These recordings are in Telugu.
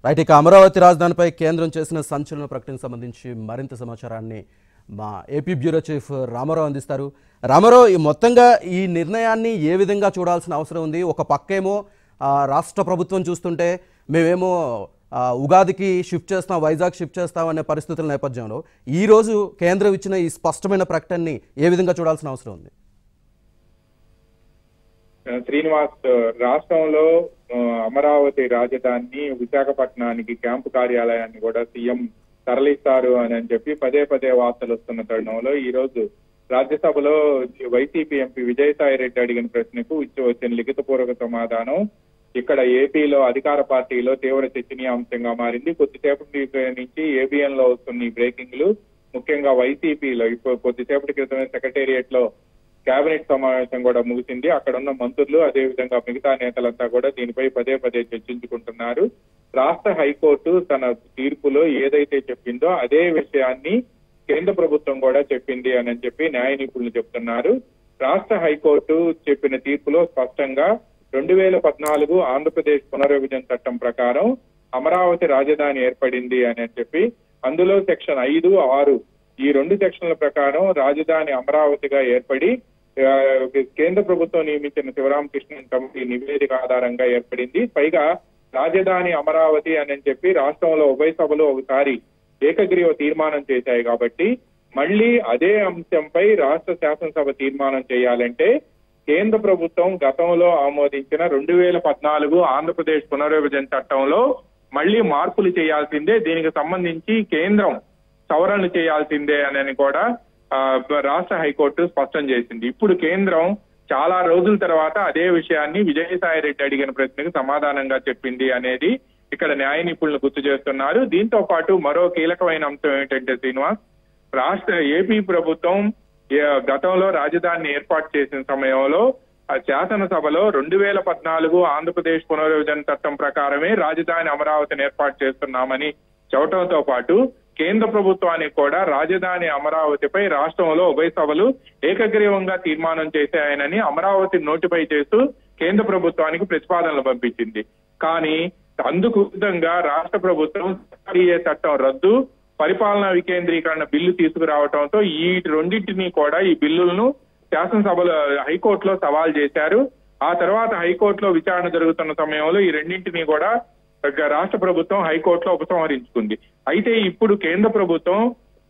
రైట్ ఇక అమరావతి రాజధానిపై కేంద్రం చేసిన సంచలన ప్రకటనకు సంబంధించి మరింత సమాచారాన్ని మా ఏపీ బ్యూరో చీఫ్ రామారావు అందిస్తారు రామారావు ఈ మొత్తంగా ఈ నిర్ణయాన్ని ఏ విధంగా చూడాల్సిన అవసరం ఉంది ఒక పక్కేమో ఆ, రాష్ట్ర ప్రభుత్వం చూస్తుంటే మేమేమో ఆ, ఉగాదికి షిఫ్ట్ చేస్తాం వైజాగ్ షిఫ్ట్ చేస్తాం అనే పరిస్థితుల నేపథ్యంలో ఈ రోజు కేంద్రం ఇచ్చిన ఈ స్పష్టమైన ప్రకటనని ఏ విధంగా చూడాల్సిన అవసరం ఉంది శ్రీనివాస్ రాష్ట్రంలో ఆ, అమరావతి రాజధానిని విశాఖపట్నానికి క్యాంపు కార్యాలయాన్ని కూడా సీఎం తరలిస్తారు అని అని చెప్పి పదే పదే వార్తలు వస్తున్న తరుణంలో ఈ రోజు రాజ్యసభలో వైసీపీ ఎంపీ విజయసాయి రెడ్డి అడిగిన ప్రశ్నకు ఇచ్చి వచ్చిన లిఖితపూర్వక సమాధానం ఇక్కడ ఏపీలో అధికార పార్టీలో తీవ్ర చర్చనీయాంశంగా మారింది కొద్దిసేపటి నుంచి ఏబిఎన్ లో వస్తున్న ఈ బ్రేకింగ్లు ముఖ్యంగా వైసీపీలో ఇప్పుడు కొద్దిసేపటి క్రితమే సెక్రటేరియట్ లో కేబినెట్ సమావేశం కూడా ముగిసింది అక్కడ ఉన్న మంత్రులు అదే విధంగా మిగతా నేతలంతా కూడా దీనిపై పదే పదే చర్చించుకుంటున్నారు రాష్ట్ర హైకోర్టు తన తీర్పులో ఏదైతే చెప్పిందో అదే విషయాన్ని కేంద్ర ప్రభుత్వం కూడా చెప్పింది అని చెప్పి న్యాయ నిపుణులు చెప్తున్నారు రాష్ట్ర హైకోర్టు చెప్పిన తీర్పులో స్పష్టంగా రెండు వేల పద్నాలుగు ఆంధ్రప్రదేశ్ పునర్విభజన చట్టం ప్రకారం అమరావతి రాజధాని ఏర్పడింది అని చెప్పి అందులో సెక్షన్ ఐదు ఆరు ఈ రెండు సెక్షన్ల ప్రకారం రాజధాని అమరావతిగా ఏర్పడి ఆ, కేంద్ర ప్రభుత్వం నియమించిన శివరామకృష్ణన్ కమిటీ నివేదిక ఆధారంగా ఏర్పడింది పైగా రాజధాని అమరావతి అని చెప్పి రాష్ట్రంలో ఉభయ సభలు ఒకసారి ఏకగ్రీవ తీర్మానం చేశాయి కాబట్టి మళ్ళీ అదే అంశంపై రాష్ట్ర శాసనసభ తీర్మానం చేయాలంటే కేంద్ర ప్రభుత్వం గతంలో ఆమోదించిన రెండు వేల పద్నాలుగు ఆంధ్రప్రదేశ్ పునర్విభజన చట్టంలో మళ్ళీ మార్పులు చేయాల్సిందే దీనికి సంబంధించి కేంద్రం సవరణలు చేయాల్సిందే అని కూడా ఆ, రాష్ట్ర హైకోర్టు స్పష్టం చేసింది ఇప్పుడు కేంద్రం చాలా రోజుల తర్వాత అదే విషయాన్ని విజయసాయి రెడ్డి అడిగిన ప్రశ్నకు సమాధానంగా చెప్పింది అనేది ఇక్కడ న్యాయ నిపుణులు గుర్తు చేస్తున్నారు దీంతో పాటు మరో కీలకమైన అంశం ఏంటంటే శ్రీనివాస్ రాష్ట్ర ఏపీ ప్రభుత్వం ఏ- గతంలో రాజధానిని ఏర్పాటు చేసిన సమయంలో ఆ శాసనసభలో రెండు వేల పద్నాలుగు ఆంధ్రప్రదేశ్ పునర్విభజన చట్టం ప్రకారమే రాజధాని అమరావతిని ఏర్పాటు చేస్తున్నామని చెప్పడంతో పాటు కేంద్ర ప్రభుత్వానికి కూడా రాజధాని అమరావతిపై రాష్ట్రంలో ఉభయ సభలు ఏకగ్రీవంగా తీర్మానం చేశాయనని అమరావతి నోటిఫై చేస్తూ కేంద్ర ప్రభుత్వానికి ప్రతిపాదనలు పంపించింది కానీ అందుకు విధంగా రాష్ట్ర ప్రభుత్వం సిఆర్డీఏ చట్టం రద్దు పరిపాలనా వికేంద్రీకరణ బిల్లు తీసుకురావడంతో ఈ రెండింటినీ కూడా ఈ బిల్లులను శాసనసభలో హైకోర్టులో సవాల్ చేశారు ఆ తర్వాత హైకోర్టులో విచారణ జరుగుతున్న సమయంలో ఈ రెండింటినీ కూడా రాష్ట్ర ప్రభుత్వం హైకోర్టులో ఉపసంహరించుకుంది అయితే ఇప్పుడు కేంద్ర ప్రభుత్వం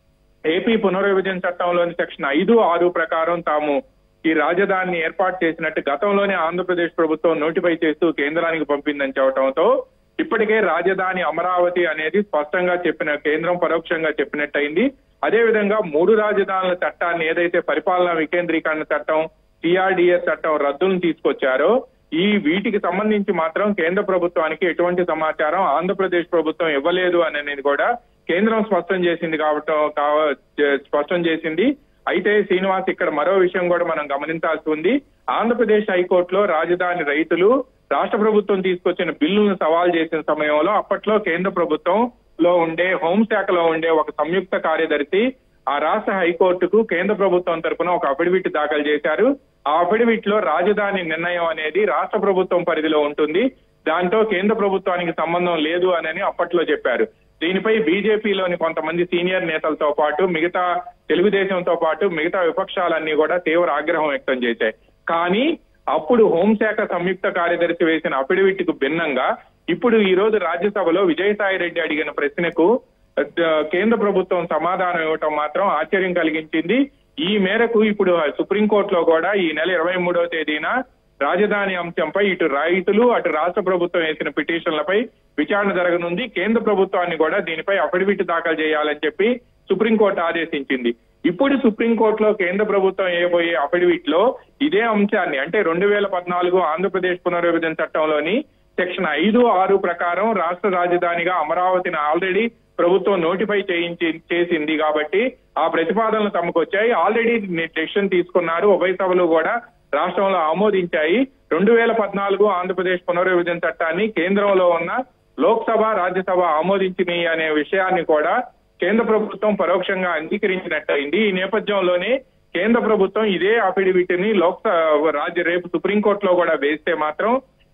ఏపీ పునర్విభజన చట్టంలోని సెక్షన్ ఐదు ఆరు ప్రకారం తాము ఈ రాజధానిని ఏర్పాటు చేసినట్టు గతంలోనే ఆంధ్రప్రదేశ్ ప్రభుత్వం నోటిఫై చేస్తూ కేంద్రానికి పంపిందని చెప్పడంతో ఇప్పటికే రాజధాని అమరావతి అనేది స్పష్టంగా చెప్పిన కేంద్రం పరోక్షంగా చెప్పినట్టయింది అదే విధంగా మూడు రాజధానుల చట్టాన్ని ఏదైతే పరిపాలనా వికేంద్రీకరణ చట్టం సిఆర్డిఎస్ చట్టం రద్దును తీసుకొచ్చారో ఈ వీటికి సంబంధించి మాత్రం కేంద్ర ప్రభుత్వానికి ఎటువంటి సమాచారం ఆంధ్రప్రదేశ్ ప్రభుత్వం ఇవ్వలేదు అని అనేది కూడా కేంద్రం స్పష్టం చేసింది కావటం కావ- స్పష్టం చేసింది అయితే శ్రీనివాస్ ఇక్కడ మరో విషయం కూడా మనం గమనించాల్సి ఉంది ఆంధ్రప్రదేశ్ హైకోర్టులో రాజధాని రైతులు రాష్ట్ర ప్రభుత్వం తీసుకొచ్చిన బిల్లును సవాల్ చేసిన సమయంలో అప్పట్లో కేంద్ర ప్రభుత్వం లో ఉండే హోంశాఖలో ఉండే ఒక సంయుక్త కార్యదర్శి ఆ రాష్ట్ర హైకోర్టుకు కేంద్ర ప్రభుత్వం తరపున ఒక అఫిడవిట్ దాఖలు చేశారు ఆ అఫిడవిట్ లో రాజధాని నిర్ణయం అనేది రాష్ట్ర ప్రభుత్వం పరిధిలో ఉంటుంది దాంతో కేంద్ర ప్రభుత్వానికి సంబంధం లేదు అని అప్పట్లో చెప్పారు దీనిపై బీజేపీలోని కొంతమంది సీనియర్ నేతలతో పాటు మిగతా తెలుగుదేశంతో పాటు మిగతా విపక్షాలన్నీ కూడా తీవ్ర ఆగ్రహం వ్యక్తం చేశాయి కానీ అప్పుడు హోంశాఖ సంయుక్త కార్యదర్శి వేసిన అఫిడవిట్ కు భిన్నంగా ఇప్పుడు ఈ రోజు రాజ్యసభలో విజయసాయి రెడ్డి అడిగిన ప్రశ్నకు ఆ, కేంద్ర ప్రభుత్వం సమాధానం ఇవ్వటం మాత్రం ఆశ్చర్యం కలిగించింది ఈ మేరకు ఇప్పుడు సుప్రీంకోర్టులో కూడా ఈ నెల ఇరవై మూడవ తేదీన రాజధాని అంశంపై ఇటు రైతులు అటు రాష్ట్ర ప్రభుత్వం వేసిన పిటిషన్లపై విచారణ జరగనుంది కేంద్ర ప్రభుత్వాన్ని కూడా దీనిపై అఫిడవిట్ దాఖలు చేయాలని చెప్పి సుప్రీంకోర్టు ఆదేశించింది ఇప్పుడు సుప్రీంకోర్టులో కేంద్ర ప్రభుత్వం వేయబోయే అఫిడవిట్ లో ఇదే అంశాన్ని అంటే రెండు వేల పద్నాలుగు ఆంధ్రప్రదేశ్ పునర్విభజన చట్టంలోని సెక్షన్ ఐదు ఆరు ప్రకారం రాష్ట్ర రాజధానిగా అమరావతిని ఆల్రెడీ ప్రభుత్వం నోటిఫై చేయించి చేసింది కాబట్టి ఆ ప్రతిపాదనలు తమకు వచ్చాయి ఆల్రెడీ డెసిషన్ తీసుకున్నారు ఉభయ సభలు కూడా రాష్ట్రంలో ఆమోదించాయి రెండు వేల పద్నాలుగు ఆంధ్రప్రదేశ్ పునర్విభజన చట్టాన్ని కేంద్రంలో ఉన్న లోక్సభ రాజ్యసభ ఆమోదించినాయి అనే విషయాన్ని కూడా కేంద్ర ప్రభుత్వం పరోక్షంగా అంగీకరించినట్టయింది ఈ నేపథ్యంలోనే కేంద్ర ప్రభుత్వం ఇదే అఫిడవిట్ ని లోక్సభ రాజ్య రేపు సుప్రీంకోర్టులో కూడా వేస్తే మాత్రం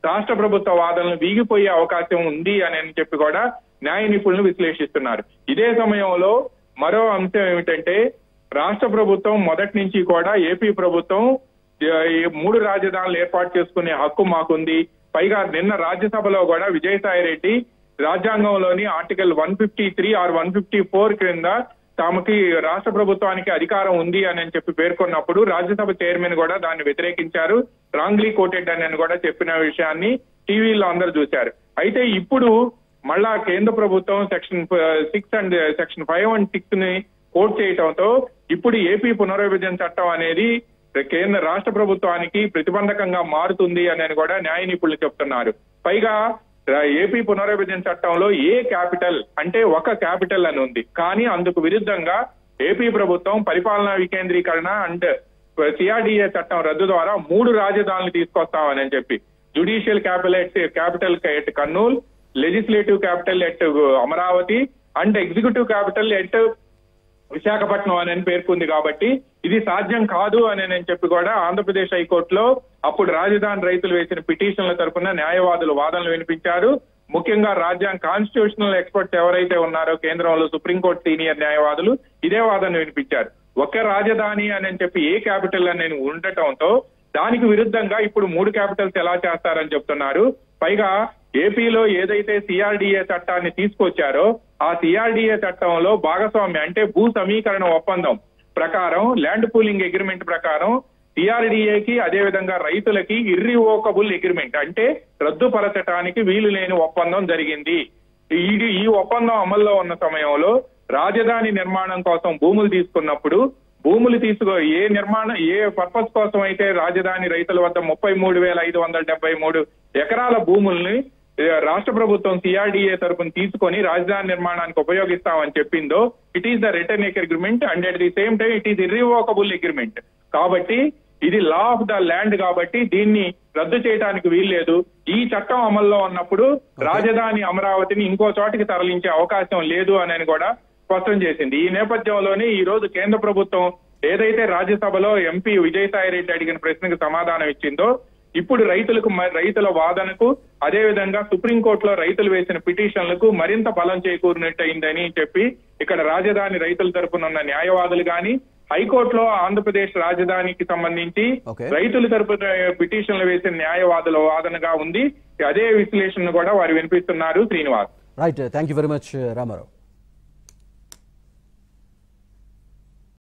రాష్ట్ర ప్రభుత్వ వాదనలు వీగిపోయే అవకాశం ఉంది అని చెప్పి కూడా న్యాయ నిపుణులు విశ్లేషిస్తున్నారు ఇదే సమయంలో మరో అంశం ఏమిటంటే రాష్ట్ర ప్రభుత్వం మొదటి నుంచి కూడా ఏపీ ప్రభుత్వం ఆ, ఈ మూడు రాజధానులు ఏర్పాటు చేసుకునే హక్కు మాకుంది పైగా నిన్న రాజ్యసభలో కూడా విజయసాయి రెడ్డి రాజ్యాంగంలోని article one fifty three R one fifty four క్రింద తమకి రాష్ట్ర ప్రభుత్వానికి అధికారం ఉంది అని చెప్పి పేర్కొన్నప్పుడు రాజ్యసభ చైర్మన్ కూడా దాన్ని వ్యతిరేకించారు రాంగ్లీ కోటెడ్ అని కూడా చెప్పిన విషయాన్ని టీవీలో అందరూ చూశారు అయితే ఇప్పుడు మళ్ళా కేంద్ర ప్రభుత్వం section six and section five and six ని కోట్ చేయటంతో ఇప్పుడు ఏపీ పునర్విభజన చట్టం అనేది కేంద్ర రాష్ట్ర ప్రభుత్వానికి ప్రతిబంధకంగా మారుతుంది అని కూడా న్యాయ నిపుణులు చెప్తున్నారు పైగా రా- ఏపీ పునర్విభజన చట్టంలో ఏ క్యాపిటల్ అంటే ఒక క్యాపిటల్ అని ఉంది కానీ అందుకు విరుద్ధంగా ఏపీ ప్రభుత్వం పరిపాలనా వికేంద్రీకరణ అండ్ సిఆర్డిఏ చట్టం రద్దు ద్వారా మూడు రాజధానులు తీసుకొస్తామని చెప్పి judicial capital at capital at Kurnool legislative capital at Amaravati and executive capital at Visakhapatnam అని పేర్కొంది కాబట్టి ఇది సాధ్యం కాదు అని నేను చెప్పి కూడా ఆంధ్రప్రదేశ్ హైకోర్టులో అప్పుడు రాజధాని రైతులు వేసిన పిటిషన్ల తరపున న్యాయవాదులు వాదనలు వినిపించారు ముఖ్యంగా రాజ్యాంగ కాన్స్టిట్యూషనల్ ఎక్స్పర్ట్స్ ఎవరైతే ఉన్నారో కేంద్రంలో సుప్రీంకోర్టు సీనియర్ న్యాయవాదులు ఇదే వాదన వినిపించారు ఒకే రాజధాని అని చెప్పి ఏ క్యాపిటల్ అని నేను ఉండటంతో దానికి విరుద్ధంగా ఇప్పుడు మూడు క్యాపిటల్స్ ఎలా చేస్తారని చెప్తున్నారు పైగా ఏపీలో ఏదైతే సిఆర్డిఏ చట్టాన్ని తీసుకొచ్చారో ఆ సిఆర్డిఏ చట్టంలో భాగస్వామ్య అంటే భూ సమీకరణ ఒప్పందం ప్రకారం ల్యాండ్ పూలింగ్ అగ్రిమెంట్ ప్రకారం సిఆర్డిఏకి అదే విధంగా రైతులకి ఇర్రివోకబుల్ అగ్రిమెంట్ అంటే రద్దుపరచటానికి వీలు లేని ఒప్పందం జరిగింది ఇది ఈ ఒప్పందం అమల్లో ఉన్న సమయంలో రాజధాని నిర్మాణం కోసం భూములు తీసుకున్నప్పుడు భూములు తీసుకో ఏ నిర్మాణం ఏ పర్పస్ కోసం అయితే రాజధాని రైతుల వద్ద ముప్పై మూడు వేల ఐదు వందల డెబ్బై మూడు ఎకరాల భూముల్ని ఏ, రాష్ట్ర ప్రభుత్వం సిఆర్డిఏ తరపున తీసుకొని రాజధాని నిర్మాణానికి ఉపయోగిస్తామని చెప్పిందో it is the return agreement and at the same time it is irrevocable agreement కాబట్టి ఇది లా ఆఫ్ ద ల్యాండ్ కాబట్టి దీన్ని రద్దు చేయడానికి వీల్లేదు ఈ చట్టం అమల్లో ఉన్నప్పుడు రాజధాని అమరావతిని ఇంకో చోటికి తరలించే అవకాశం లేదు అని కూడా స్పష్టం చేసింది ఈ నేపథ్యంలోనే ఈ రోజు కేంద్ర ప్రభుత్వం ఏదైతే రాజ్యసభలో ఎంపీ విజయసాయి రెడ్డి అడిగిన ప్రశ్నకు సమాధానం ఇచ్చిందో ఇప్పుడు రైతులకు మ- రైతుల వాదనకు అదే విధంగా సుప్రీంకోర్టులో రైతులు వేసిన పిటిషన్లకు మరింత బలం చేకూరినట్టయిందని చెప్పి ఇక్కడ రాజధాని రైతుల తరపున ఉన్న న్యాయవాదులు గాని హైకోర్టులో ఆంధ్రప్రదేశ్ రాజధానికి సంబంధించి Okay. రైతుల తరపున పిటిషన్లు వేసిన న్యాయవాదుల వాదనగా ఉంది అదే విశ్లేషణ కూడా వారు వినిపిస్తున్నారు Srinivas right thank you very much Ramarao